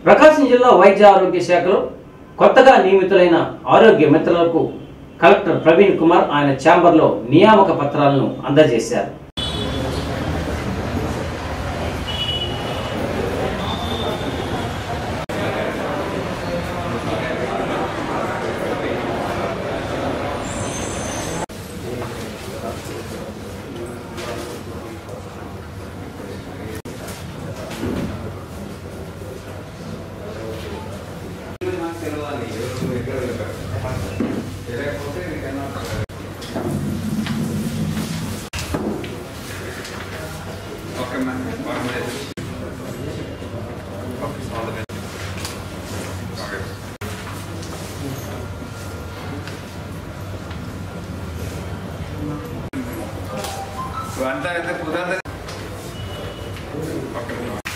ప్రకాశం జిల్లా వైద్య ఆరోగ్య శాఖలో కొత్తగా నియమితులైన ఆరోగ్య మిత్రులకు కలెక్టర్ ప్రవీణ్ కుమార్ ఆయన ఛాంబర్లో నియామక పత్రాలను అందజేశారు ఓకే మ్యామ్ ఓకే అంతా అయితే కుదరదు okay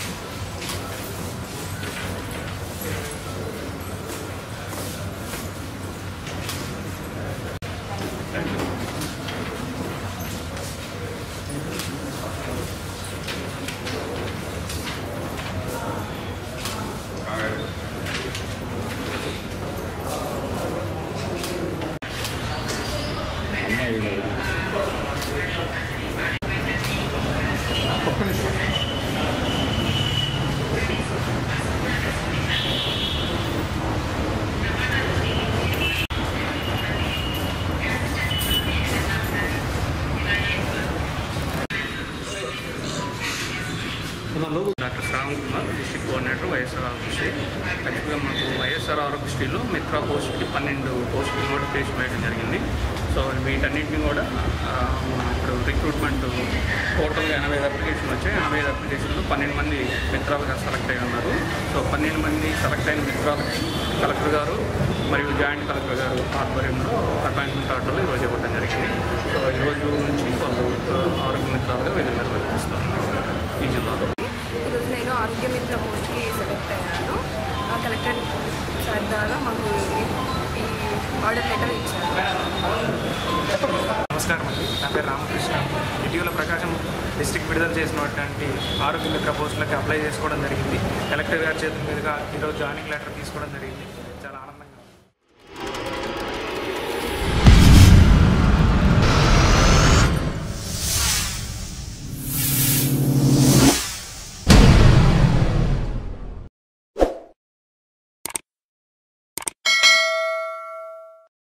doctor Shravan Kumar district coordinator YSR Aarogyasri యాక్చువల్గా మాకు వైఎస్ఆర్ ఆరోగ్యశ్రీలో మిత్రా పోస్ట్కి పన్నెండు పోస్టులు నోటిఫికేషన్ వేయడం జరిగింది సో వీటన్నిటిని కూడా ఆ, ఇప్పుడు రిక్రూట్మెంట్ టోటల్గా ఎనభై ఐదు అప్లికేషన్ వచ్చాయి ఎనభై ఐదు అప్లికేషన్లు పన్నెండు మంది మిత్రాలుగా సెలెక్ట్ అయి ఉన్నారు సో పన్నెండు మంది సెలెక్ట్ అయిన మిత్రాలకి కలెక్టర్ గారు మరియు జాయింట్ కలెక్టర్ గారు ఆధ్వర్యంలో అపాయింట్మెంట్ ఆర్డర్లు ఈరోజు ఇవ్వడం జరిగింది సో ఈరోజు నుంచి వాళ్ళు ఆ, ఆరోగ్య మిత్రాలుగా వీళ్ళు నిర్వహిస్తారు ఈ జిల్లాలో ఈరోజు నేను ఆరోగ్య మిత్ర పోస్ట్కి సెలెక్ట్ అయ్యాను ఆ కలెక్టర్ సార్ ద్వారా మాకు ఈ- ఈ ఆర్డర్ లెటర్ ఇచ్చారు నమస్కారం అండి నా పేరు రామకృష్ణ ఇటీవల ప్రకాశం డిస్టిక్ విడుదల చేసినటువంటి ఆరోగ్య మిత్ర పోస్టులకి అప్లై చేసుకోవడం జరిగింది కలెక్టర్ గారి చేతుల మీదుగా ఈరోజు జాయినింగ్ లెటర్ తీసుకోవడం జరిగింది